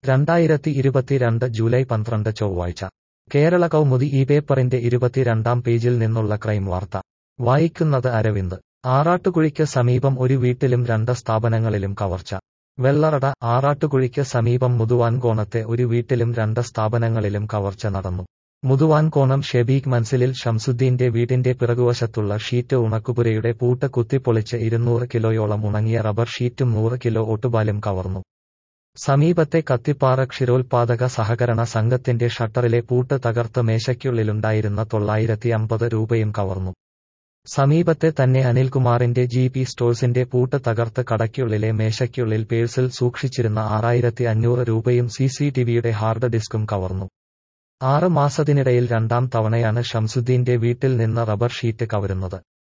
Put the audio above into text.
രണ്ടായിരത്തി ഇരുപത്തിരണ്ട് ജൂലൈ പന്ത്രണ്ട് ചൊവ്വാഴ്ച കേരള കൗമുദി ഈ പേപ്പറിന്റെ ഇരുപത്തിരണ്ടാം പേജിൽ നിന്നുള്ള ക്രൈം വാർത്ത വായിക്കുന്നത് അരവിന്ദ് ആറാട്ടുകുഴിക്ക് സമീപം ഒരു വീട്ടിലും രണ്ട് സ്ഥാപനങ്ങളിലും കവർച്ച വെള്ളറട ആറാട്ടുകുഴിക്ക് സമീപം മുതുവാൻകോണത്തെ ഒരു വീട്ടിലും രണ്ട് സ്ഥാപനങ്ങളിലും കവർച്ച നടന്നു മുതുവാൻകോണം ഷെബീഖ് മൻസിലിൽ ഷംസുദ്ദീന്റെ വീടിന്റെ പിറകുവശത്തുള്ള ഷീറ്റ് ഉണക്കുപുരയുടെ പൂട്ട് കുത്തിപ്പൊളിച്ച് ഇരുന്നൂറ് കിലോയോളം ഉണങ്ങിയ റബ്ബർ ഷീറ്റും നൂറ് കിലോ ഒട്ടുപാലും കവർന്നു സമീപത്തെ കത്തിപ്പാറ ക്ഷീരോത്പാദക സഹകരണ സംഘത്തിന്റെ ഷട്ടറിലെ പൂട്ട് തകർത്ത് മേശയ്ക്കുള്ളിലുണ്ടായിരുന്ന തൊള്ളായിരത്തി അമ്പത് രൂപയും കവർന്നു സമീപത്തെ തന്നെ അനിൽകുമാറിന്റെ ജി പി സ്റ്റോഴ്സിന്റെ പൂട്ട് തകർത്ത് കടയ്ക്കുള്ളിലെ മേശയ്ക്കുള്ളിൽ പേഴ്സിൽ സൂക്ഷിച്ചിരുന്ന ആറായിരത്തി അഞ്ഞൂറ് രൂപയും സി സി ടിവിയുടെ ഹാർഡ് ഡിസ്കും കവർന്നു ആറ് മാസത്തിനിടയിൽ രണ്ടാം തവണയാണ് ഷംസുദ്ദീന്റെ വീട്ടിൽ നിന്ന് റബ്ബർ ഷീറ്റ് കവരുന്നത്